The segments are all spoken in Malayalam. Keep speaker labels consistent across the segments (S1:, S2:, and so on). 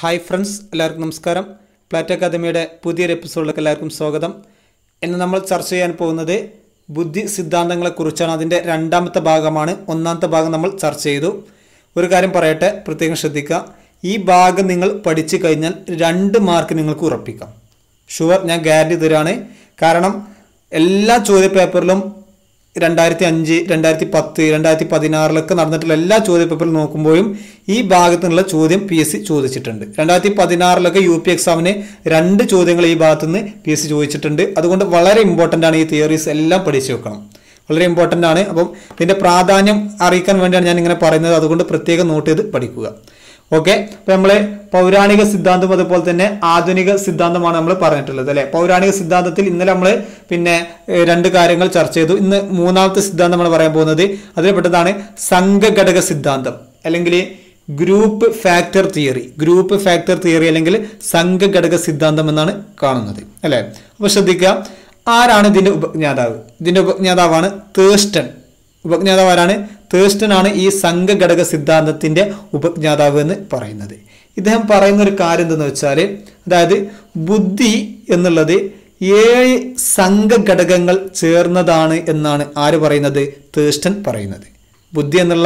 S1: ഹായ് ഫ്രണ്ട്സ് എല്ലാവർക്കും നമസ്കാരം പ്ലാറ്റ് അക്കാദമിയുടെ പുതിയൊരു എപ്പിസോഡിലേക്ക് എല്ലാവർക്കും സ്വാഗതം ഇന്ന് നമ്മൾ ചർച്ച ചെയ്യാൻ പോകുന്നത് ബുദ്ധി സിദ്ധാന്തങ്ങളെക്കുറിച്ചാണ് അതിൻ്റെ രണ്ടാമത്തെ ഭാഗമാണ് ഒന്നാമത്തെ ഭാഗം നമ്മൾ ചർച്ച ചെയ്തു ഒരു കാര്യം പറയട്ടെ പ്രത്യേകം ശ്രദ്ധിക്കുക ഈ ഭാഗം നിങ്ങൾ പഠിച്ചു കഴിഞ്ഞാൽ രണ്ട് മാർക്ക് നിങ്ങൾക്ക് ഉറപ്പിക്കാം ഷുവർ ഞാൻ ഗ്യാരണ്ടി തരാണ് കാരണം എല്ലാ ചോദ്യ പേപ്പറിലും രണ്ടായിരത്തി അഞ്ച് രണ്ടായിരത്തി പത്ത് രണ്ടായിരത്തി പതിനാറിലൊക്കെ നടന്നിട്ടുള്ള എല്ലാ ചോദ്യ പേപ്പറിൽ നോക്കുമ്പോഴും ഈ ഭാഗത്തു നിന്നുള്ള ചോദ്യം പി എസ് സി ചോദിച്ചിട്ടുണ്ട് രണ്ടായിരത്തി പതിനാറിലൊക്കെ യു പി എക്സാമിന് രണ്ട് ചോദ്യങ്ങൾ ഈ ഭാഗത്തു നിന്ന് പി എസ് സി ചോദിച്ചിട്ടുണ്ട് അതുകൊണ്ട് വളരെ ഇമ്പോർട്ടൻ്റ് ആണ് ഈ തിയറീസ് എല്ലാം പഠിച്ചു വെക്കണം വളരെ ഇമ്പോർട്ടൻ്റ് ആണ് അപ്പം ഇതിൻ്റെ പ്രാധാന്യം അറിയിക്കാൻ വേണ്ടിയാണ് ഞാൻ ഇങ്ങനെ പറയുന്നത് അതുകൊണ്ട് പ്രത്യേകം നോട്ട് ചെയ്ത് പഠിക്കുക ഓക്കെ അപ്പൊ നമ്മള് പൗരാണിക സിദ്ധാന്തം അതുപോലെ തന്നെ ആധുനിക സിദ്ധാന്തമാണ് നമ്മൾ പറഞ്ഞിട്ടുള്ളത് അല്ലെ പൗരാണിക സിദ്ധാന്തത്തിൽ ഇന്നലെ നമ്മൾ പിന്നെ ഏഹ്, രണ്ട് കാര്യങ്ങൾ ചർച്ച ചെയ്തു ഇന്ന് മൂന്നാമത്തെ സിദ്ധാന്തം നമ്മൾ പറയാൻ പോകുന്നത് അതിൽപ്പെട്ടതാണ് സംഘഘടക സിദ്ധാന്തം അല്ലെങ്കിൽ group factor theory group factor theory അല്ലെങ്കിൽ സംഘഘടക സിദ്ധാന്തം എന്നാണ് കാണുന്നത് അല്ലെ അപ്പൊ ശ്രദ്ധിക്കുക ആരാണ് ഇതിന്റെ ഉപജ്ഞാതാവ് ഇതിന്റെ ഉപജ്ഞാതാവാണ് തേസ്റ്റൺ ഉപജ്ഞാതാവ് ആരാണ് തേസ്റ്റൺ ആണ് ഈ സംഘഘടക സിദ്ധാന്തത്തിന്റെ ഉപജ്ഞാതാവ് എന്ന് പറയുന്നത് ഇദ്ദേഹം പറയുന്ന ഒരു കാര്യം എന്തെന്ന് വെച്ചാൽ അതായത് ബുദ്ധി എന്നുള്ളത് ഏഴ് സംഘഘടകങ്ങൾ ചേർന്നതാണ് എന്നാണ് ആര് പറയുന്നത് തേസ്റ്റൺ പറയുന്നത് ബുദ്ധി എന്നുള്ള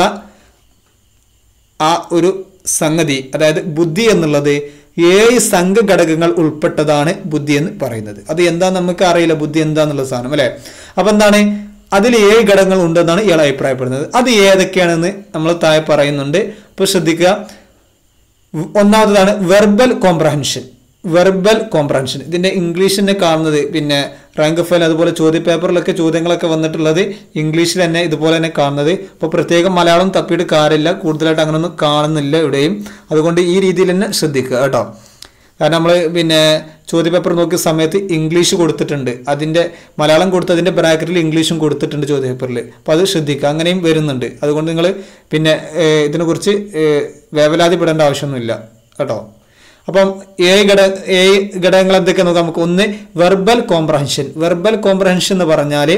S1: ആ ഒരു സംഗതി അതായത് ബുദ്ധി എന്നുള്ളത് ഏഴ് സംഘഘടകങ്ങൾ ഉൾപ്പെട്ടതാണ് ബുദ്ധി എന്ന് പറയുന്നത് അത് എന്താ നമുക്ക് അറിയില്ല ബുദ്ധി എന്താന്നുള്ള സാധനം അല്ലെ അപ്പൊ എന്താണ് അതിൽ ഏഴ് ഘടകങ്ങൾ ഉണ്ടെന്നാണ് ഇയാൾ അഭിപ്രായപ്പെടുന്നത് അത് ഏതൊക്കെയാണെന്ന് നമ്മൾ താഴെ പറയുന്നുണ്ട് അപ്പൊ ശ്രദ്ധിക്കുക ഒന്നാമതാണ് വെർബൽ കോംപ്രഹൻഷൻ വെർബൽ കോംപ്രഹൻഷൻ ഇതിന്റെ ഇംഗ്ലീഷിനെ കാണുന്നത് പിന്നെ റാങ്ക് ഫയൽ അതുപോലെ ചോദ്യ പേപ്പറിലൊക്കെ ചോദ്യങ്ങളൊക്കെ വന്നിട്ടുള്ളത് ഇംഗ്ലീഷിൽ തന്നെ ഇതുപോലെ തന്നെ കാണുന്നത് അപ്പോൾ പ്രത്യേകം മലയാളം തപ്പിയിട്ട് കാര്യമില്ല കൂടുതലായിട്ട് അങ്ങനെയൊന്നും കാണുന്നില്ല ഇവിടെയും അതുകൊണ്ട് ഈ രീതിയിൽ തന്നെ ശ്രദ്ധിക്കുക കേട്ടോ കാരണം നമ്മൾ പിന്നെ ചോദ്യ പേപ്പർ നോക്കിയ സമയത്ത് ഇംഗ്ലീഷ് കൊടുത്തിട്ടുണ്ട് അതിൻ്റെ മലയാളം കൊടുത്തതിൻ്റെ ബ്രാക്കറ്റിൽ ഇംഗ്ലീഷും കൊടുത്തിട്ടുണ്ട് ചോദ്യ പേപ്പറിൽ അപ്പോൾ അത് ശ്രദ്ധിക്കുക അങ്ങനെയും വരുന്നുണ്ട് അതുകൊണ്ട് നിങ്ങൾ പിന്നെ ഏഹ്, ഇതിനെക്കുറിച്ച് ഏഹ്, വേവലാതിപ്പെടേണ്ട ആവശ്യമൊന്നുമില്ല കേട്ടോ അപ്പം ഏഴ് ഘട ഏഴ് ഘടകങ്ങൾ എന്തൊക്കെ നോക്കാം നമുക്ക് ഒന്ന് വെർബൽ കോംപ്രഹൻഷൻ വെർബൽ കോംപ്രഹൻഷൻ എന്ന് പറഞ്ഞാൽ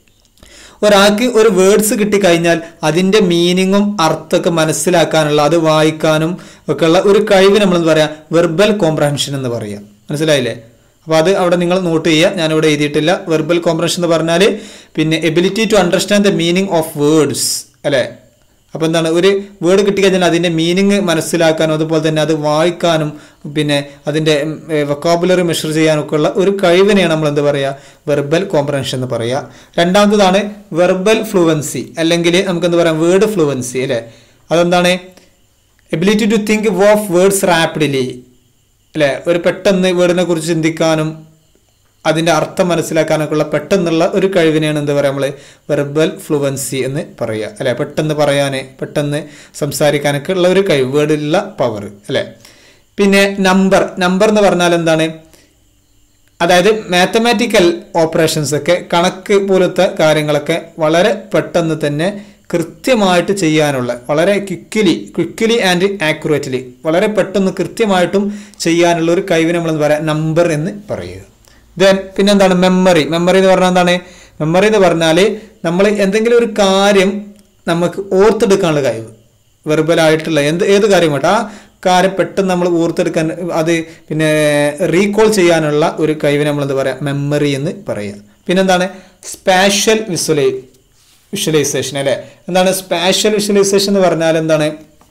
S1: ഒരാൾക്ക് ഒരു വേർഡ്സ് കിട്ടിക്കഴിഞ്ഞാൽ അതിന്റെ മീനിങ്ങും അർത്ഥമൊക്കെ മനസ്സിലാക്കാനുള്ള അത് വായിക്കാനും ഒക്കെ ഉള്ള ഒരു കഴിവ് നമ്മൾ എന്താ പറയാ വെർബൽ കോംപ്രഹൻഷൻ എന്ന് പറയാം മനസ്സിലായില്ലേ അപ്പോൾ അത് അവിടെ നിങ്ങൾ നോട്ട് ചെയ്യുക ഞാനിവിടെ എഴുതിയിട്ടില്ല വെർബൽ കോംപ്രഹൻഷൻ എന്ന് പറഞ്ഞാൽ പിന്നെ ability to understand the meaning of words അല്ലേ അപ്പോൾ എന്താണ് ഒരു വേർഡ് കിട്ടിക്കഴിഞ്ഞാൽ അതിൻ്റെ മീനിങ് മനസ്സിലാക്കാനും അതുപോലെ തന്നെ അത് വായിക്കാനും പിന്നെ അതിൻ്റെ വൊക്കാബുലറി മെഷർ ചെയ്യാനൊക്കെ ഉള്ള ഒരു കഴിവിനെയാണ് നമ്മൾ എന്ത് പറയുക വെർബൽ കോംപ്രഹൻഷൻ എന്ന് പറയുക രണ്ടാമത്തതാണ് വെർബൽ ഫ്ലുവൻസി അല്ലെങ്കിൽ നമുക്ക് എന്ത് പറയാം വേർഡ് ഫ്ലുവൻസി അല്ലേ അതെന്താണ് ability to think of words rapidly അല്ലേ ഒരു പെട്ടെന്ന് വേർഡിനെ കുറിച്ച് ചിന്തിക്കാനും അതിന്റെ അർത്ഥം മനസ്സിലാക്കാനൊക്കെ ഉള്ള പെട്ടെന്നുള്ള ഒരു കഴിവിനെയാണ് എന്താ പറയുക നമ്മൾ വെർബൽ ഫ്ലുവൻസി എന്ന് പറയുക അല്ലെ പെട്ടെന്ന് പറയാൻ പെട്ടെന്ന് സംസാരിക്കാനൊക്കെ ഉള്ള ഒരു കഴിവ് വേർഡിലുള്ള പവർ അല്ലെ പിന്നെ നമ്പർ നമ്പർ എന്ന് പറഞ്ഞാൽ എന്താണ് അതായത് മാത്തമാറ്റിക്കൽ ഓപ്പറേഷൻസ് ഒക്കെ കണക്ക് പോലത്തെ കാര്യങ്ങളൊക്കെ വളരെ പെട്ടെന്ന് തന്നെ കൃത്യമായിട്ട് ചെയ്യാനുള്ള വളരെ ക്വിക്കലി ക്വിക്കലി ആൻഡ് ആക്യുറേറ്റ്ലി വളരെ പെട്ടെന്ന് കൃത്യമായിട്ടും ചെയ്യാനുള്ള ഒരു കഴിവിനെ നമ്മൾ എന്താ പറയുക നമ്പർ എന്ന് പറയുക ദെൻ പിന്നെന്താണ് മെമ്മറി മെമ്മറി എന്ന് പറഞ്ഞാൽ എന്താണ് മെമ്മറി എന്ന് പറഞ്ഞാൽ നമ്മൾ എന്തെങ്കിലും ഒരു കാര്യം നമുക്ക് ഓർത്തെടുക്കാനുള്ള കഴിവ് വെർബലായിട്ടുള്ള എന്ത് ഏത് കാര്യം വേണ്ട ആ കാര്യം പെട്ടെന്ന് നമ്മൾ ഓർത്തെടുക്കാൻ അത് പിന്നെ റീകോൾ ചെയ്യാനുള്ള ഒരു കഴിവിനെ നമ്മൾ എന്താ പറയുക മെമ്മറി എന്ന് പറയുക പിന്നെന്താണ് സ്പാഷ്യൽ വിഷ്വലൈ വിഷ്വലൈസേഷൻ അല്ലേ എന്താണ് സ്പാഷ്യൽ വിഷ്വലൈസേഷൻ എന്ന് പറഞ്ഞാൽ എന്താണ്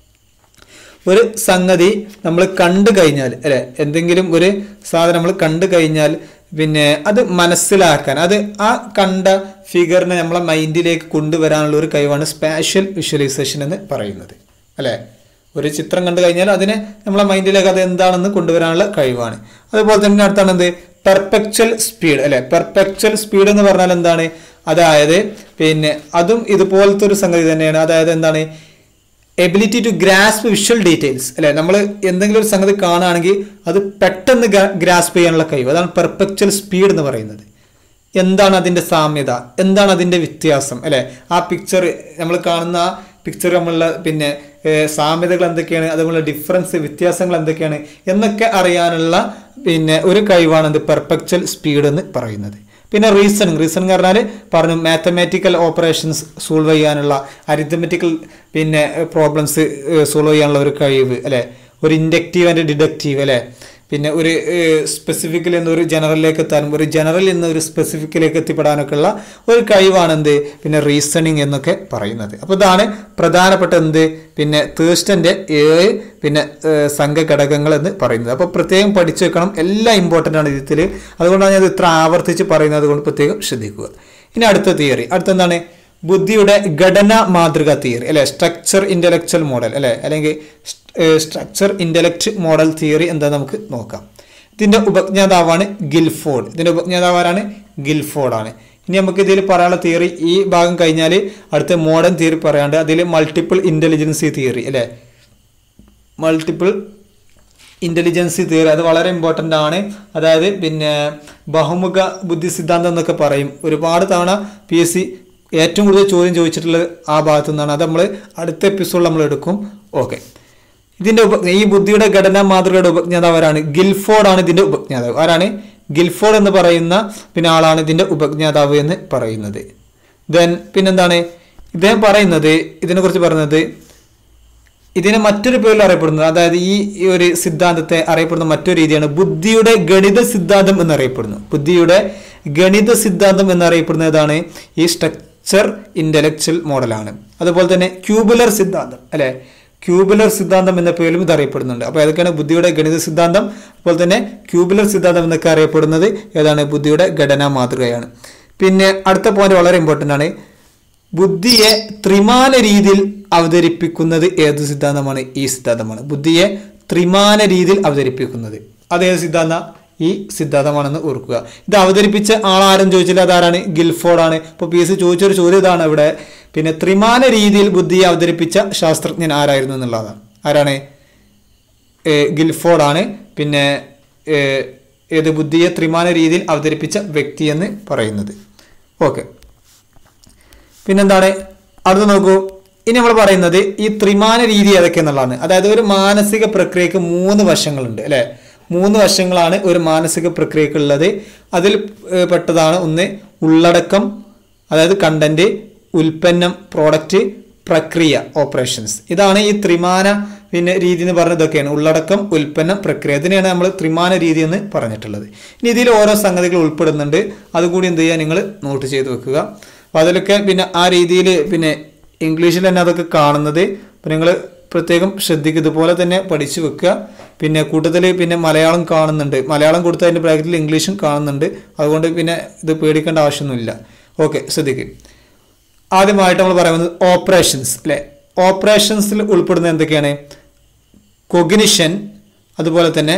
S1: ഒരു സംഗതി നമ്മൾ കണ്ടു കഴിഞ്ഞാൽ അല്ലെ എന്തെങ്കിലും ഒരു സാധനം നമ്മൾ കണ്ടു കഴിഞ്ഞാൽ പിന്നെ അത് മനസ്സിലാക്കാൻ അത് ആ കണ്ട ഫിഗറിനെ നമ്മളെ മൈൻഡിലേക്ക് കൊണ്ടുവരാനുള്ള ഒരു കഴിവാണ് സ്പാഷ്യൽ വിഷ്വലൈസേഷൻ എന്ന് പറയുന്നത് അല്ലെ ഒരു ചിത്രം കണ്ടു കഴിഞ്ഞാൽ അതിനെ നമ്മളെ മൈൻഡിലേക്ക് അത് എന്താണെന്ന് കൊണ്ടുവരാനുള്ള കഴിവാണ് അതുപോലെ തന്നെ അടുത്താണ് എന്ത് പെർപെക്ച്വൽ സ്പീഡ് അല്ലെ പെർപെക്ച്വൽ സ്പീഡ് എന്ന് പറഞ്ഞാൽ എന്താണ് അതായത് പിന്നെ അതും ഇതുപോലത്തെ ഒരു സംഗതി തന്നെയാണ് അതായത് എന്താണ് ability to grasp visual details അല്ലെ നമ്മൾ എന്തെങ്കിലും ഒരു സംഗതി കാണുകയാണെങ്കിൽ അത് പെട്ടെന്ന് ഗ്രാസ്പ് ചെയ്യാനുള്ള കഴിവ് അതാണ് പെർഫെക്ച്വൽ സ്പീഡ് എന്ന് പറയുന്നത് എന്താണ് അതിന്റെ സാമ്യത എന്താണ് അതിന്റെ വ്യത്യാസം അല്ലെ ആ പിക്ചർ നമ്മൾ കാണുന്ന ആ പിക്ചർ നമ്മളുടെ പിന്നെ ഏഹ്, സാമ്യതകൾ എന്തൊക്കെയാണ് അതുപോലെ ഡിഫറൻസ് വ്യത്യാസങ്ങൾ എന്തൊക്കെയാണ് എന്നൊക്കെ അറിയാനുള്ള പിന്നെ ഒരു കഴിവാണ് ഇത് പെർഫെക്ച്വൽ സ്പീഡ് എന്ന് പറയുന്നത് പിന്നെ റീസണിങ് റീസണിങ് പറഞ്ഞാൽ പറഞ്ഞു മാത്തമാറ്റിക്കൽ ഓപ്പറേഷൻസ് സോൾവ് ചെയ്യാനുള്ള അരിത്തമെറ്റിക്കൽ പിന്നെ പ്രോബ്ലംസ് സോൾവ് ചെയ്യാനുള്ള ഒരു കഴിവ് അല്ലെ ഒരു ഇൻഡക്റ്റീവ് ആൻഡ് ഡിഡക്റ്റീവ് അല്ലേ പിന്നെ ഒരു സ്പെസിഫിക്കിൽ നിന്ന് ഒരു ജനറലിലേക്ക് എത്താനും ഒരു ജനറൽ നിന്ന് ഒരു സ്പെസിഫിക്കിലേക്ക് എത്തിപ്പെടാനൊക്കെ ഉള്ള ഒരു കഴിവാണ് എന്ത് പിന്നെ റീസണിങ് എന്നൊക്കെ പറയുന്നത് അപ്പോൾ ഇതാണ് പ്രധാനപ്പെട്ട എന്ത് പിന്നെ തേഴ്സ്റ്റൻ്റെ ഏഴ് പിന്നെ ഏഹ്, സംഘഘടകങ്ങൾ എന്ന് പറയുന്നത് അപ്പോൾ പ്രത്യേകം പഠിച്ചു വെക്കണം എല്ലാം ഇമ്പോർട്ടൻ്റ് ആണ് ഇതിൽ അതുകൊണ്ടാണ് ഞാൻ ഇത് ഇത്ര ആവർത്തിച്ച് പറയുന്നത് കൊണ്ട് പ്രത്യേകം ശ്രദ്ധിക്കുക ഇനി അടുത്ത തിയറി അടുത്ത എന്താണ് ബുദ്ധിയുടെ ഘടന മാതൃക തിയറി അല്ലെ സ്ട്രക്ചർ ഇന്റലക്ച്വൽ മോഡൽ അല്ലെ അല്ലെങ്കിൽ സ്ട്രക്ചർ ഇന്റലക്ട് മോഡൽ തിയറി എന്താ നമുക്ക് നോക്കാം ഇതിന്റെ ഉപജ്ഞാതാവാണ് ഗിൽഫോർഡ് ഇതിന്റെ ഉപജ്ഞാതാവാരാണ് ഗിൽഫോർഡ് ആണ് ഇനി നമുക്ക് ഇതിൽ പറയാനുള്ള തിയറി ഈ ഭാഗം കഴിഞ്ഞാൽ അടുത്ത മോഡേൺ തിയറി പറയാണ്ട് അതിൽ മൾട്ടിപ്പിൾ ഇന്റലിജൻസി തിയറി അല്ലെ മൾട്ടിപ്പിൾ ഇൻ്റലിജൻസി തിയറി അത് വളരെ ഇമ്പോർട്ടൻ്റ് ആണ് അതായത് പിന്നെ ബഹുമുഖ ബുദ്ധി സിദ്ധാന്തം എന്നൊക്കെ പറയും ഒരുപാട് തവണ പി എസ് സി ഏറ്റവും കൂടുതൽ ചോദ്യം ചോദിച്ചിട്ടുള്ളത് ആ ഭാഗത്തു നിന്നാണ് അത് നമ്മൾ അടുത്ത എപ്പിസോഡിൽ നമ്മൾ എടുക്കും ഓക്കെ ഇതിന്റെ ഉപ ഈ ബുദ്ധിയുടെ ഘടനാ മാതൃകയുടെ ഉപജ്ഞാതാവ് ഗിൽഫോർഡ് ആണ് ഇതിന്റെ ഉപജ്ഞാതാവ് ആരാണ് ഗിൽഫോർഡ് എന്ന് പറയുന്ന പിന്നെ ആളാണ് ഇതിന്റെ ഉപജ്ഞാതാവ് എന്ന് പറയുന്നത് ദെൻ പിന്നെന്താണ് ഇദ്ദേഹം പറയുന്നത് ഇതിനെക്കുറിച്ച് പറയുന്നത് ഇതിനെ മറ്റൊരു പേരിൽ അറിയപ്പെടുന്നത് അതായത് ഈ ഈ ഒരു സിദ്ധാന്തത്തെ അറിയപ്പെടുന്ന മറ്റൊരു രീതിയാണ് ബുദ്ധിയുടെ ഗണിത സിദ്ധാന്തം എന്നറിയപ്പെടുന്നു ബുദ്ധിയുടെ ഗണിത സിദ്ധാന്തം എന്നറിയപ്പെടുന്നതാണ് ഈ സ്ട്രക്ചർ ഇന്റലക്ച്വൽ മോഡലാണ് അതുപോലെ തന്നെ ക്യൂബുലർ സിദ്ധാന്തം അല്ലെ ക്യൂബുലർ സിദ്ധാന്തം എന്ന പേരിലും ഇത് അറിയപ്പെടുന്നുണ്ട് അപ്പോൾ ഏതൊക്കെയാണ് ബുദ്ധിയുടെ ഗണിത സിദ്ധാന്തം അതുപോലെ തന്നെ ക്യൂബുലർ സിദ്ധാന്തം എന്നൊക്കെ അറിയപ്പെടുന്നത് ഏതാണ് ബുദ്ധിയുടെ ഘടനാ മാതൃകയാണ് പിന്നെ അടുത്ത പോയിന്റ് വളരെ ഇമ്പോർട്ടൻ്റ് ആണ് ബുദ്ധിയെ ത്രിമാന രീതിയിൽ അവതരിപ്പിക്കുന്നത് ഏത് സിദ്ധാന്തമാണ് ഈ സിദ്ധാന്തമാണ് ബുദ്ധിയെ ത്രിമാന രീതിയിൽ അവതരിപ്പിക്കുന്നത് അത് ഏത് സിദ്ധാന്ത ഈ സിദ്ധാന്തമാണെന്ന് ഓർക്കുക ഇത് അവതരിപ്പിച്ച ആളാരും ചോദിച്ചില്ല അതാരാണ് ഗിൽഫോർഡ് ആണ് ഇപ്പോൾ പി എസ് സി ചോദിച്ചൊരു ചോദ്യം ഇതാണ് ഇവിടെ പിന്നെ ത്രിമാന രീതിയിൽ ബുദ്ധിയെ അവതരിപ്പിച്ച ശാസ്ത്രജ്ഞൻ ആരായിരുന്നു എന്നുള്ളതാണ് ആരാണ് ഏ, ഗിൽഫോർഡ് ആണ് പിന്നെ ഏ, ഏത് ബുദ്ധിയെ ത്രിമാന രീതിയിൽ അവതരിപ്പിച്ച വ്യക്തി എന്ന് പറയുന്നത് ഓക്കെ പിന്നെന്താണ് അടുത്ത് നോക്കൂ ഇനി നമ്മൾ പറയുന്നത് ഈ ത്രിമാന രീതി ഏതൊക്കെ എന്നുള്ളതാണ് അതായത് ഒരു മാനസിക പ്രക്രിയക്ക് മൂന്ന് വശങ്ങളുണ്ട് അല്ലെ മൂന്ന് വശങ്ങളാണ് ഒരു മാനസിക പ്രക്രിയക്കുള്ളത് അതിൽ ഏർ, പെട്ടതാണ് ഒന്ന് ഉള്ളടക്കം അതായത് കണ്ടന്റ് ഉൽപ്പന്നം പ്രോഡക്റ്റ് പ്രക്രിയ ഓപ്പറേഷൻസ് ഇതാണ് ഈ ത്രിമാന പിന്നെ രീതി എന്ന് പറഞ്ഞ ഇതൊക്കെയാണ് ഉള്ളടക്കം ഉൽപ്പന്നം പ്രക്രിയ ഇതിനെയാണ് നമ്മൾ ത്രിമാന രീതി എന്ന് പറഞ്ഞിട്ടുള്ളത് ഇനി ഇതിൽ ഓരോ സംഗതികൾ ഉൾപ്പെടുന്നുണ്ട് അതുകൂടി എന്ത് ചെയ്യുക നിങ്ങൾ നോട്ട് ചെയ്ത് വെക്കുക അപ്പോൾ അതിലൊക്കെ പിന്നെ ആ രീതിയിൽ പിന്നെ ഇംഗ്ലീഷിൽ തന്നെ അതൊക്കെ കാണുന്നത് അപ്പോൾ നിങ്ങൾ പ്രത്യേകം ശ്രദ്ധിക്കുക ഇതുപോലെ തന്നെ പഠിച്ചു വെക്കുക പിന്നെ കൂട്ടത്തിൽ പിന്നെ മലയാളം കാണുന്നുണ്ട് മലയാളം കൊടുത്ത അതിൻ്റെ ബ്രാക്കറ്റിൽ ഇംഗ്ലീഷും കാണുന്നുണ്ട് അതുകൊണ്ട് പിന്നെ ഇത് പേടിക്കേണ്ട ആവശ്യമൊന്നുമില്ല ഓക്കെ ശ്രദ്ധിക്കുക ആദ്യമായിട്ട് നമ്മൾ പറയുന്നത് ഓപ്പറേഷൻസ് അല്ലെ ഓപ്പറേഷൻസിൽ ഉൾപ്പെടുന്ന എന്തൊക്കെയാണ് കൊഗ്നിഷൻ അതുപോലെ തന്നെ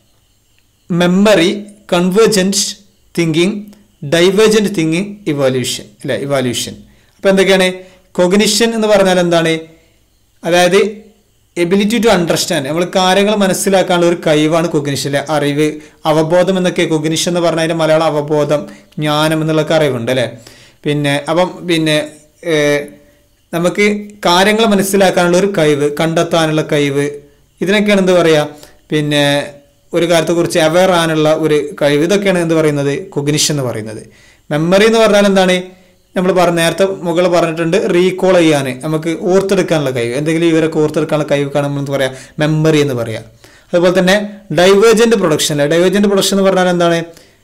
S1: memory convergent thinking divergent thinking evaluation അല്ലെ ഇവാല്യൂഷൻ അപ്പോൾ എന്തൊക്കെയാണ് കൊഗ്നിഷൻ എന്ന് പറഞ്ഞാൽ എന്താണ് അതായത് എബിലിറ്റി ടു അണ്ടർസ്റ്റാൻഡ് നമ്മൾ കാര്യങ്ങൾ മനസ്സിലാക്കാനുള്ള ഒരു കഴിവാണ് കൊഗ്നിഷൻ അല്ലെ അറിവ് അവബോധം എന്നൊക്കെ കൊഗ്നിഷൻ എന്ന് പറഞ്ഞാൽ അതിൻ്റെ മലയാളം അവബോധം ജ്ഞാനം എന്നുള്ളൊക്കെ അറിവുണ്ട് അല്ലേ പിന്നെ അപ്പം പിന്നെ ഏഹ്, നമുക്ക് കാര്യങ്ങൾ മനസ്സിലാക്കാനുള്ള ഒരു കഴിവ് കണ്ടെത്താനുള്ള കഴിവ് ഇതിനൊക്കെയാണ് എന്ത് പറയുക പിന്നെ ഒരു കാര്യത്തെക്കുറിച്ച് അവെയർ ആകാനുള്ള ഒരു കഴിവ് ഇതൊക്കെയാണ് എന്ത് പറയുന്നത് കൊഗ്നിഷൻ എന്ന് പറയുന്നത് മെമ്മറി എന്ന് പറഞ്ഞാൽ എന്താണ് നമ്മൾ പറഞ്ഞ നേരത്തെ മുകളിൽ പറഞ്ഞിട്ടുണ്ട് റീകോൾ ചെയ്യാൻ നമുക്ക് ഓർത്തെടുക്കാനുള്ള കഴിവ് എന്തെങ്കിലും ഇവരൊക്കെ ഓർത്തെടുക്കാനുള്ള കഴിവ് നമ്മൾ എന്ത് പറയാം മെമ്മറി എന്ന് പറയാം അതുപോലെ തന്നെ ഡൈവേർജന്റ് പ്രൊഡക്ഷൻ ഡൈവേർജന്റ് പ്രൊഡക്ഷൻ എന്ന് പറഞ്ഞാൽ എന്താണ്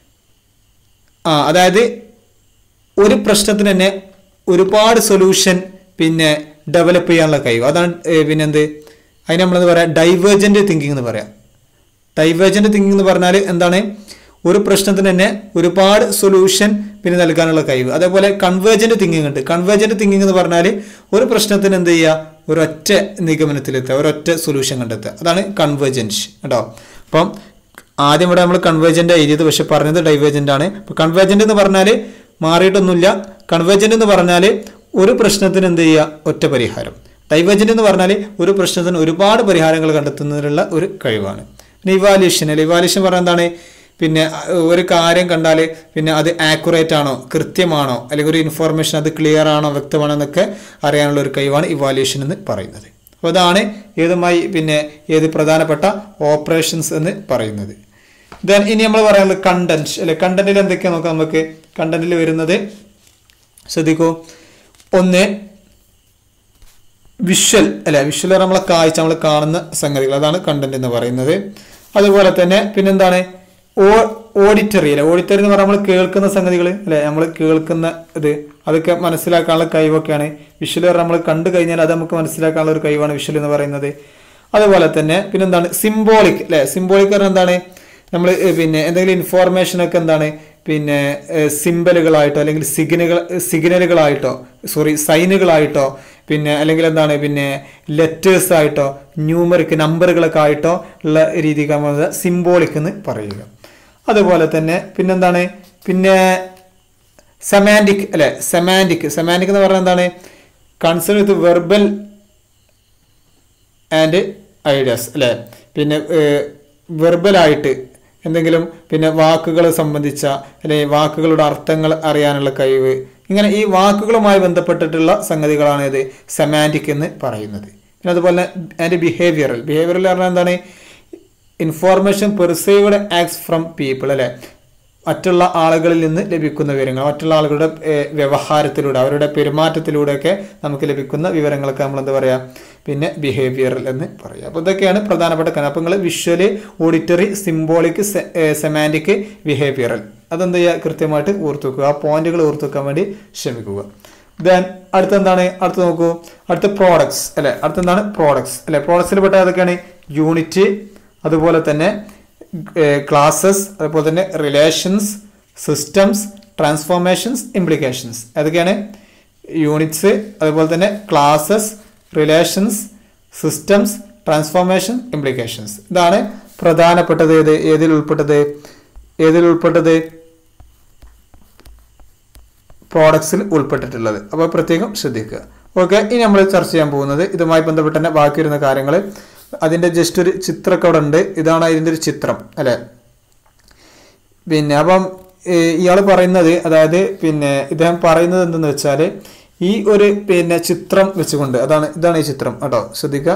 S1: ആ അതായത് ഒരു പ്രശ്നത്തിന് തന്നെ ഒരുപാട് സൊല്യൂഷൻ പിന്നെ ഡെവലപ്പ് ചെയ്യാനുള്ള കഴിവ് അതാണ് ഏ, പിന്നെ എന്ത് അതിന് നമ്മളെന്ത് പറയാം ഡൈവേർജന്റ് തിങ്കിങ് എന്ന് പറയാം ഡൈവേർജന്റ് തിങ്കിങ് എന്ന് പറഞ്ഞാൽ എന്താണ് ഒരു പ്രശ്നത്തിന് തന്നെ ഒരുപാട് സൊല്യൂഷൻ പിന്നെ നൽകാനുള്ള കഴിവ് അതേപോലെ കൺവേർജന്റ് തിങ്കിങ് ഉണ്ട് കൺവേർജന്റ് തിങ്കിങ് എന്ന് പറഞ്ഞാൽ ഒരു പ്രശ്നത്തിന് എന്ത് ചെയ്യുക ഒരൊറ്റ നിഗമനത്തിലെത്തുക ഒരൊറ്റ സൊല്യൂഷൻ കണ്ടെത്തുക അതാണ് കൺവേർജൻസ് കേട്ടോ അപ്പം ആദ്യം ഇവിടെ നമ്മൾ കൺവേർജന്റ് എഴുതിയത് പക്ഷെ പറഞ്ഞത് ഡൈവേർജന്റ് ആണ് അപ്പോൾ കൺവേർജന്റ് എന്ന് പറഞ്ഞാൽ മാറിയിട്ടൊന്നുമില്ല കൺവേർജന്റ് എന്ന് പറഞ്ഞാൽ ഒരു പ്രശ്നത്തിന് എന്ത് ചെയ്യുക ഒറ്റ പരിഹാരം ഡൈവേർജന്റ് എന്ന് പറഞ്ഞാൽ ഒരു പ്രശ്നത്തിന് ഒരുപാട് പരിഹാരങ്ങൾ കണ്ടെത്തുന്നതിനുള്ള ഒരു കഴിവാണ് പിന്നെ ഇവാലുവേഷൻ അല്ലെ ഇവാലുവേഷൻ പറഞ്ഞാൽ എന്താണ് പിന്നെ അഹ് ഒരു കാര്യം കണ്ടാൽ പിന്നെ അത് ആക്യുറേറ്റ് ആണോ കൃത്യമാണോ അല്ലെങ്കിൽ ഒരു ഇൻഫോർമേഷൻ അത് ക്ലിയർ ആണോ വ്യക്തമാണോ എന്നൊക്കെ അറിയാനുള്ള ഒരു കഴിവാണ് ഇവാലുവേഷൻ എന്ന് പറയുന്നത് അപ്പോൾ അതാണ് ഏതുമായി പിന്നെ ഏത് പ്രധാനപ്പെട്ട ഓപ്പറേഷൻസ് എന്ന് പറയുന്നത് ദെൻ ഇനി നമ്മൾ പറയാനുള്ളത് കണ്ടന്റ് അല്ലെ കണ്ടന്റിൽ എന്തൊക്കെയാണ് നോക്കാം നമുക്ക് കണ്ടന്റിൽ വരുന്നത് ശ്രദ്ധിക്കൂ ഒന്ന് വിഷ്വൽ അല്ലെ വിഷ്വൽ നമ്മളെ കാഴ്ച നമ്മൾ കാണുന്ന സംഗതികൾ അതാണ് കണ്ടന്റ് എന്ന് പറയുന്നത് അതുപോലെ തന്നെ പിന്നെന്താണ് ഓഡിറ്ററി അല്ലെ ഓഡിറ്ററി എന്ന് പറഞ്ഞാൽ നമ്മൾ കേൾക്കുന്ന സംഗതികൾ അല്ലെ നമ്മൾ കേൾക്കുന്ന ഇത് അതൊക്കെ മനസ്സിലാക്കാനുള്ള കഴിവൊക്കെയാണ് വിഷ്വൽ നമ്മൾ കണ്ടു കഴിഞ്ഞാൽ അത് നമുക്ക് മനസ്സിലാക്കാനുള്ള ഒരു കഴിവാണ് വിഷ്വൽ എന്ന് പറയുന്നത് അതുപോലെ തന്നെ പിന്നെന്താണ് സിംബോളിക് അല്ലെ സിംബോളിക് പറഞ്ഞാൽ എന്താണ് നമ്മൾ പിന്നെ എന്തെങ്കിലും ഇൻഫോർമേഷൻ ഒക്കെ എന്താണ് പിന്നെ സിമ്പലുകളായിട്ടോ അല്ലെങ്കിൽ സിഗ്നലുകൾ സിഗ്നലുകളായിട്ടോ സോറി സൈനുകളായിട്ടോ പിന്നെ അല്ലെങ്കിൽ എന്താണ് പിന്നെ ലെറ്റേഴ്സ് ആയിട്ടോ ന്യൂമറിക് നമ്പറുകളൊക്കെ ആയിട്ടോ ഉള്ള രീതിക്ക് നമ്മൾ സിംബോളിക് എന്ന് പറയുക അതുപോലെ തന്നെ പിന്നെന്താണ് പിന്നെ സെമാൻറ്റിക് അല്ലെ സെമാൻറ്റിക് സെമാൻറ്റിക് എന്ന് പറഞ്ഞാൽ എന്താണ് concern with verbal and ideas അല്ലേ പിന്നെ വെർബലായിട്ട് എന്തെങ്കിലും പിന്നെ വാക്കുകളെ സംബന്ധിച്ച അല്ലെങ്കിൽ വാക്കുകളുടെ അർത്ഥങ്ങൾ അറിയാനുള്ള കഴിവ് ഇങ്ങനെ ഈ വാക്കുകളുമായി ബന്ധപ്പെട്ടിട്ടുള്ള സംഗതികളാണ് ഇത് സെമാൻറ്റിക് എന്ന് പറയുന്നത് പിന്നെ അതുപോലെ ആൻഡ് ബിഹേവിയറൽ ബിഹേവിയറൽ പറഞ്ഞാൽ എന്താണ് information perceived acts from people അല്ലെ മറ്റുള്ള ആളുകളിൽ നിന്ന് ലഭിക്കുന്ന വിവരങ്ങൾ മറ്റുള്ള ആളുകളുടെ ഏഹ്, വ്യവഹാരത്തിലൂടെ അവരുടെ പെരുമാറ്റത്തിലൂടെയൊക്കെ നമുക്ക് ലഭിക്കുന്ന വിവരങ്ങളൊക്കെ നമ്മൾ എന്താ പറയുക പിന്നെ ബിഹേവിയറൽ എന്ന് പറയുക അപ്പോൾ ഇതൊക്കെയാണ് പ്രധാനപ്പെട്ട കാര്യം അപ്പോൾ നിങ്ങൾ visual auditory symbolic semantic behavioural അതെന്ത് ചെയ്യുക കൃത്യമായിട്ട് ഓർത്ത് വെക്കുക ആ പോയിന്റുകൾ ഓർത്ത് വെക്കാൻ വേണ്ടി ശ്രമിക്കുക ദെൻ അടുത്ത എന്താണ് അടുത്ത നോക്കൂ അടുത്ത പ്രോഡക്ട്സ് അല്ലെ അടുത്ത എന്താണ് പ്രോഡക്ട്സ് അല്ലെ പ്രോഡക്ട്സിൽ പെട്ട ഏതൊക്കെയാണ് യൂണിറ്റ് അതുപോലെ തന്നെ ക്ലാസ്സസ് അതുപോലെ തന്നെ റിലേഷൻസ് സിസ്റ്റംസ് ട്രാൻസ്ഫോർമേഷൻസ് ഇംപ്ലിക്കേഷൻസ് ഏതൊക്കെയാണ് യൂണിറ്റ്സ് അതുപോലെ തന്നെ classes relations systems transformation implications ഇതാണ് പ്രധാനപ്പെട്ടത് ഏത് ഏതിൽ ഉൾപ്പെട്ടത് ഏതിൽ ഉൾപ്പെട്ടത് പ്രോഡക്ട്സിൽ ഉൾപ്പെട്ടിട്ടുള്ളത് അപ്പോൾ പ്രത്യേകം ശ്രദ്ധിക്കുക ഓക്കെ ഇനി നമ്മൾ ചർച്ച ചെയ്യാൻ പോകുന്നത് ഇതുമായി ബന്ധപ്പെട്ട് തന്നെ ബാക്കി വരുന്ന കാര്യങ്ങൾ അതിൻ്റെ ജസ്റ്റ് ഒരു ചിത്രമൊക്കെ അവിടെ ഉണ്ട് ഇതാണ് അതിൻ്റെ ഒരു ചിത്രം അല്ലേ പിന്നെ അപ്പം ഇയാൾ പറയുന്നത് അതായത് പിന്നെ ഇദ്ദേഹം പറയുന്നത് എന്തെന്ന് വെച്ചാൽ ഈ ഒരു പിന്നെ ചിത്രം വെച്ചുകൊണ്ട് അതാണ് ഇതാണ് ഈ ചിത്രം കേട്ടോ ശ്രദ്ധിക്കുക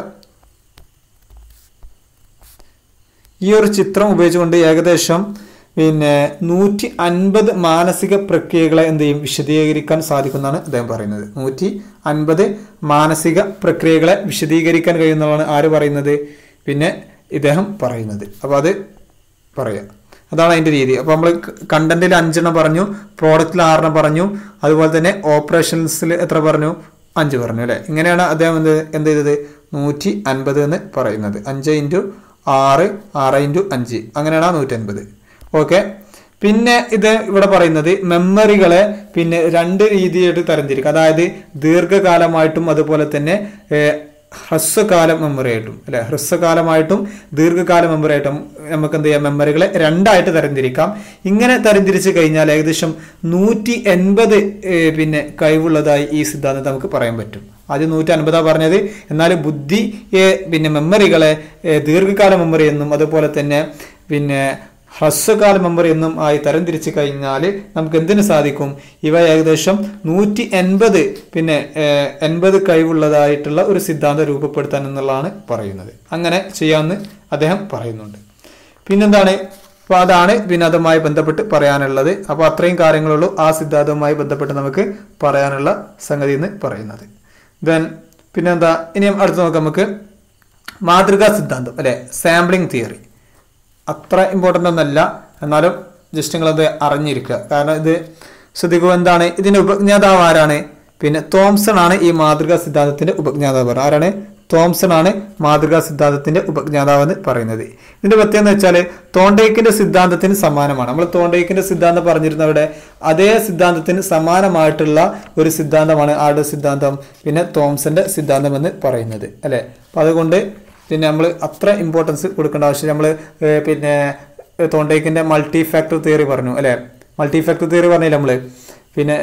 S1: ഈ ഒരു ചിത്രം ഉപയോഗിച്ചുകൊണ്ട് ഏകദേശം പിന്നെ നൂറ്റി അൻപത് മാനസിക പ്രക്രിയകളെ എന്ത് ചെയ്യും വിശദീകരിക്കാൻ സാധിക്കുന്നതാണ് അദ്ദേഹം പറയുന്നത് നൂറ്റി അൻപത് മാനസിക പ്രക്രിയകളെ വിശദീകരിക്കാൻ കഴിയുന്നതാണ് ആര് പറയുന്നത് പിന്നെ ഇദ്ദേഹം പറയുന്നത് അപ്പോൾ അത് പറയാം അതാണ് അതിൻ്റെ രീതി അപ്പോൾ നമ്മൾ കണ്ടന്റിൽ അഞ്ചെണ്ണം പറഞ്ഞു പ്രോഡക്റ്റിൽ ആറെണ്ണം പറഞ്ഞു അതുപോലെ തന്നെ ഓപ്പറേഷൻസിൽ എത്ര പറഞ്ഞു അഞ്ച് പറഞ്ഞു അല്ലേ ഇങ്ങനെയാണ് അദ്ദേഹം എന്ത് എന്ത് ചെയ്തത് നൂറ്റി അൻപത് എന്ന് പറയുന്നത് അഞ്ച് ഇൻറ്റു ആറ് ആറ് ഇൻറ്റു അഞ്ച് അങ്ങനെയാണ് ആ നൂറ്റി അൻപത് ഓക്കെ പിന്നെ ഇത് ഇവിടെ പറയുന്നത് മെമ്മറികളെ പിന്നെ രണ്ട് രീതിയായിട്ട് തരംതിരിക്കുക അതായത് ദീർഘകാലമായിട്ടും അതുപോലെ തന്നെ ഏഹ്, ഹ്രസ്വകാല മെമ്മറി ആയിട്ടും അല്ലെ ഹ്രസ്വകാലമായിട്ടും ദീർഘകാല മെമ്മറി ആയിട്ടും നമുക്ക് എന്ത് ചെയ്യാം മെമ്മറികളെ രണ്ടായിട്ട് തരംതിരിക്കാം ഇങ്ങനെ തരംതിരിച്ച് കഴിഞ്ഞാൽ ഏകദേശം നൂറ്റി എൺപത് പിന്നെ കഴിവുള്ളതായി ഈ സിദ്ധാന്തം നമുക്ക് പറയാൻ പറ്റും ആദ്യം നൂറ്റി അൻപതാ പറഞ്ഞത് എന്നാൽ ബുദ്ധി പിന്നെ മെമ്മറികളെ ഏഹ്, ദീർഘകാല മെമ്മറി എന്നും അതുപോലെ തന്നെ പിന്നെ ഹ്രസ്വകാല മെമ്മറി എന്നും ആയി തരംതിരിച്ച് കഴിഞ്ഞാൽ നമുക്ക് എന്തിനു സാധിക്കും ഇവ ഏകദേശം നൂറ്റി എൺപത് പിന്നെ ഏഹ്, എൺപത് കഴിവുള്ളതായിട്ടുള്ള ഒരു സിദ്ധാന്തം രൂപപ്പെടുത്താൻ എന്നുള്ളതാണ് പറയുന്നത് അങ്ങനെ ചെയ്യാമെന്ന് അദ്ദേഹം പറയുന്നുണ്ട് പിന്നെന്താണ് അപ്പോൾ അതാണ് പിന്നെ അതുമായി ബന്ധപ്പെട്ട് പറയാനുള്ളത് അപ്പോൾ അത്രയും കാര്യങ്ങളുള്ളൂ ആ സിദ്ധാന്തവുമായി ബന്ധപ്പെട്ട് നമുക്ക് പറയാനുള്ള സംഗതി എന്ന് പറയുന്നത് ദെൻ പിന്നെന്താ ഇനി അടുത്ത് നോക്കാം നമുക്ക് മാതൃകാ സിദ്ധാന്തം അല്ലെ സാമ്പിളിംഗ് തിയറി അത്ര ഇമ്പോർട്ടൻ്റ് ഒന്നല്ല എന്നാലും ജസ്റ്റ് നിങ്ങളത് അറിഞ്ഞിരിക്കുക കാരണം ഇത് ശ്രദ്ധിക്കുക എന്താണ് ഇതിന്റെ ഉപജ്ഞാതാവ് ആരാണ് പിന്നെ തോംസൺ ആണ് ഈ മാതൃകാ സിദ്ധാന്തത്തിന്റെ ഉപജ്ഞാതാവ് ആരാണ് തോംസൺ ആണ് മാതൃകാ സിദ്ധാന്തത്തിന്റെ ഉപജ്ഞാതാവ് എന്ന് പറയുന്നത് ഇതിന്റെ പ്രത്യേകത എന്ന് വെച്ചാൽ തോണ്ടേക്കിന്റെ സിദ്ധാന്തത്തിന് സമാനമാണ് നമ്മൾ തോണ്ടേക്കിന്റെ സിദ്ധാന്തം പറഞ്ഞിരുന്നവിടെ അതേ സിദ്ധാന്തത്തിന് സമാനമായിട്ടുള്ള ഒരു സിദ്ധാന്തമാണ് ആരുടെ സിദ്ധാന്തം പിന്നെ തോംസന്റെ സിദ്ധാന്തം എന്ന് പറയുന്നത് അല്ലെ അപ്പൊ അതുകൊണ്ട് പിന്നെ നമ്മൾ അത്ര ഇമ്പോർട്ടൻസ് കൊടുക്കേണ്ട ആവശ്യം നമ്മൾ പിന്നെ തോണ്ടേക്കിന്റെ മൾട്ടി ഫാക്ടർ തിയറി പറഞ്ഞു അല്ലെ മൾട്ടി ഫാക്ടർ തിയറി പറഞ്ഞില്ല നമ്മൾ പിന്നെ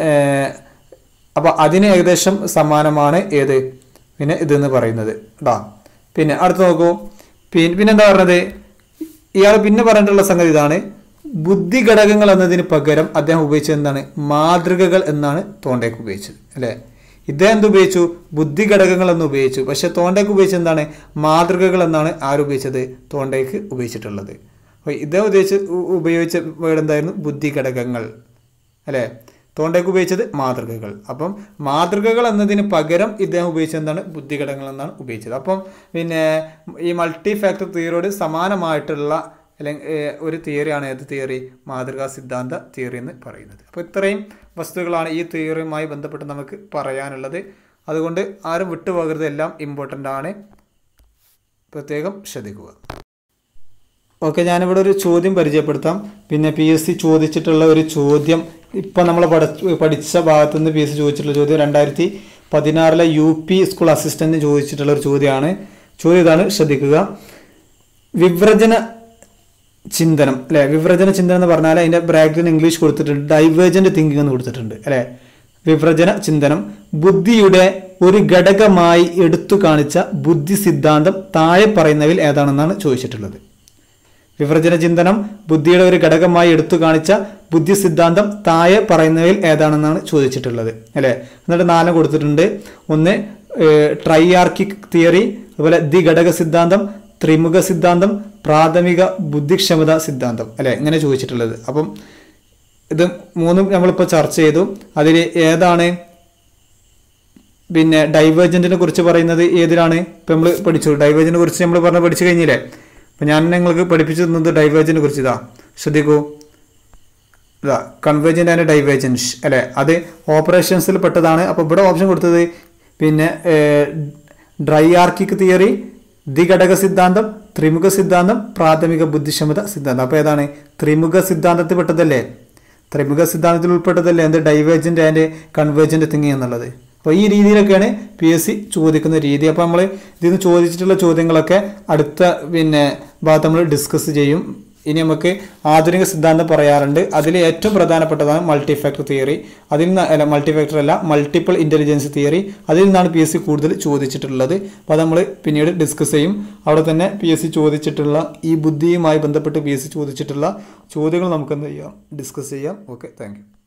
S1: അപ്പൊ അതിന് ഏകദേശം സമാനമാണ് ഏത് പിന്നെ ഇതെന്ന് പറയുന്നത് കേട്ടോ പിന്നെ അടുത്ത് നോക്കൂ പിന്നെ പിന്നെന്താ പറഞ്ഞത് ഇയാൾ പിന്നെ പറഞ്ഞിട്ടുള്ള സംഗതി ഇതാണ് ബുദ്ധി ഘടകങ്ങൾ എന്നതിന് പകരം അദ്ദേഹം ഉപയോഗിച്ചത് എന്താണ് മാതൃകകൾ എന്നാണ് തോണ്ടേക്ക് ഉപയോഗിച്ചത് അല്ലേ ഇദ്ദേഹം എന്ത് ഉപയോഗിച്ചു ബുദ്ധി ഘടകങ്ങൾ എന്ന് ഉപയോഗിച്ചു പക്ഷെ തോണ്ടേക്ക് ഉപയോഗിച്ചത് എന്താണ് മാതൃകകൾ എന്നാണ് ആരുപയോഗിച്ചത് തോണ്ടേക്ക് ഉപയോഗിച്ചിട്ടുള്ളത് അപ്പോൾ ഇദ്ദേഹം ഉപയോഗിച്ച് ഉപയോഗിച്ച വേർഡ് എന്തായിരുന്നു ബുദ്ധി ഘടകങ്ങൾ അല്ലേ തോണ്ടയ്ക്ക് ഉപയോഗിച്ചത് മാതൃകകൾ അപ്പം മാതൃകകൾ എന്നതിന് പകരം ഇദ്ദേഹം ഉപയോഗിച്ചത് എന്താണ് ബുദ്ധിഘടകങ്ങൾ എന്നാണ് ഉപയോഗിച്ചത് അപ്പം പിന്നെ ഈ മൾട്ടി ഫാക്ടർ തിയറിയോട് സമാനമായിട്ടുള്ള അല്ലെങ്കിൽ ഏഹ്, ഒരു തിയറിയാണ് ഏത് തിയറി മാതൃകാ സിദ്ധാന്ത തിയറി എന്ന് പറയുന്നത് അപ്പോൾ ഇത്രയും വസ്തുക്കളാണ് ഈ തിയറിയുമായി ബന്ധപ്പെട്ട് നമുക്ക് പറയാനുള്ളത് അതുകൊണ്ട് ആരും വിട്ടുപോകരുത് എല്ലാം ഇമ്പോർട്ടൻ്റ് ആണ് പ്രത്യേകം ശ്രദ്ധിക്കുക ഓക്കെ ഞാനിവിടെ ഒരു ചോദ്യം പരിചയപ്പെടുത്താം പിന്നെ പി എസ് സി ചോദിച്ചിട്ടുള്ള ഒരു ചോദ്യം ഇപ്പം നമ്മൾ പഠിച്ച പഠിച്ച ഭാഗത്തു നിന്ന് പി എസ് സി ചോദിച്ചിട്ടുള്ള ചോദ്യം രണ്ടായിരത്തി പതിനാറിലെ യു പി സ്കൂൾ അസിസ്റ്റന്റ് ചോദിച്ചിട്ടുള്ള ഒരു ചോദ്യമാണ് ചോദ്യം ഇതാണ് ശ്രദ്ധിക്കുക വിവ്രജന ചിന്തനം അല്ലെ വിവ്രജന ചിന്തനം എന്ന് പറഞ്ഞാൽ അതിന്റെ ബ്രാക്കറ്റിന് ഇംഗ്ലീഷ് കൊടുത്തിട്ടുണ്ട് ഡൈവേർജന്റ് തിങ്കിങ് എന്ന് കൊടുത്തിട്ടുണ്ട് അല്ലെ വിവ്രജന ചിന്തനം ബുദ്ധിയുടെ ഒരു ഘടകമായി എടുത്തു കാണിച്ച ബുദ്ധി സിദ്ധാന്തം താഴെ പറയുന്നവയിൽ ഏതാണെന്നാണ് ചോദിച്ചിട്ടുള്ളത് വിവ്രജന ചിന്തനം ബുദ്ധിയുടെ ഒരു ഘടകമായി എടുത്തു കാണിച്ച ബുദ്ധി സിദ്ധാന്തം താഴെ പറയുന്നവയിൽ ഏതാണെന്നാണ് ചോദിച്ചിട്ടുള്ളത് അല്ലെ എന്നിട്ട് നാല് കൊടുത്തിട്ടുണ്ട് ഒന്ന് ട്രൈയാർക്കിക് തിയറി അതുപോലെ ദ്വിഘടക സിദ്ധാന്തം ത്രിമുഖ സിദ്ധാന്തം പ്രാഥമിക ബുദ്ധിക്ഷമത സിദ്ധാന്തം അല്ലെ ഇങ്ങനെ ചോദിച്ചിട്ടുള്ളത് അപ്പം ഇത് മൂന്നും നമ്മളിപ്പോൾ ചർച്ച ചെയ്തു അതിൽ ഏതാണ് പിന്നെ ഡൈവേർജന്റിനെ കുറിച്ച് പറയുന്നത് ഏതിലാണ് ഇപ്പം നമ്മൾ പഠിച്ചു ഡൈവേർജന്റിനെ കുറിച്ച് നമ്മൾ പറഞ്ഞ പഠിച്ചു കഴിഞ്ഞില്ലേ അപ്പം ഞാൻ നിങ്ങൾക്ക് പഠിപ്പിച്ചു തന്നത് ഡൈവേർജന്റിനെ കുറിച്ച് ഇതാ ശ്രദ്ധിക്കൂ ഇതാ കൺവേർജന്റ് ആൻഡ് ഡൈവേർജൻസ് അല്ലെ അത് ഓപ്പറേഷൻസിൽ പെട്ടതാണ് അപ്പോൾ ഇവിടെ ഓപ്ഷൻ കൊടുത്തത് പിന്നെ ഡ്രൈയാർക്കിക് തിയറി ദ്വിഘടക സിദ്ധാന്തം ത്രിമുഖ സിദ്ധാന്തം പ്രാഥമിക ബുദ്ധിക്ഷമത സിദ്ധാന്തം അപ്പോൾ ഏതാണ് ത്രിമുഖ സിദ്ധാന്തത്തിൽ പെട്ടതല്ലേ ത്രിമുഖ സിദ്ധാന്തത്തിൽ ഉൾപ്പെട്ടതല്ലേ എന്ത് ഡൈവേർജന്റ് ആൻഡ് കൺവേർജന്റ് തിങ്ങി എന്നുള്ളത് അപ്പോൾ ഈ രീതിയിലൊക്കെയാണ് പി എസ് സി ചോദിക്കുന്ന രീതി അപ്പോൾ നമ്മൾ ഇതിൽ നിന്ന് ചോദിച്ചിട്ടുള്ള ചോദ്യങ്ങളൊക്കെ അടുത്ത പിന്നെ ഭാഗത്ത് നമ്മൾ ഡിസ്കസ് ചെയ്യും ഇനി നമുക്ക് ആധുനിക സിദ്ധാന്തം പറയാറുണ്ട് അതിൽ ഏറ്റവും പ്രധാനപ്പെട്ടതാണ് മൾട്ടി ഫാക്ടർ തിയറി അതിൽ നിന്ന് അല്ല മൾട്ടി ഫാക്ടർ അല്ല മൾട്ടിപ്പിൾ ഇൻ്റലിജൻസ് തിയറി അതിൽ നിന്നാണ് പി എസ് സി കൂടുതൽ ചോദിച്ചിട്ടുള്ളത് അപ്പോൾ അത് നമ്മൾ പിന്നീട് ഡിസ്കസ് ചെയ്യും അവിടെ തന്നെ പി എസ് സി ചോദിച്ചിട്ടുള്ള ഈ ബുദ്ധിയുമായി ബന്ധപ്പെട്ട് പി എസ് സി ചോദിച്ചിട്ടുള്ള ചോദ്യങ്ങൾ നമുക്ക് എന്ത് ചെയ്യാം ഡിസ്കസ് ചെയ്യാം ഓക്കെ താങ്ക്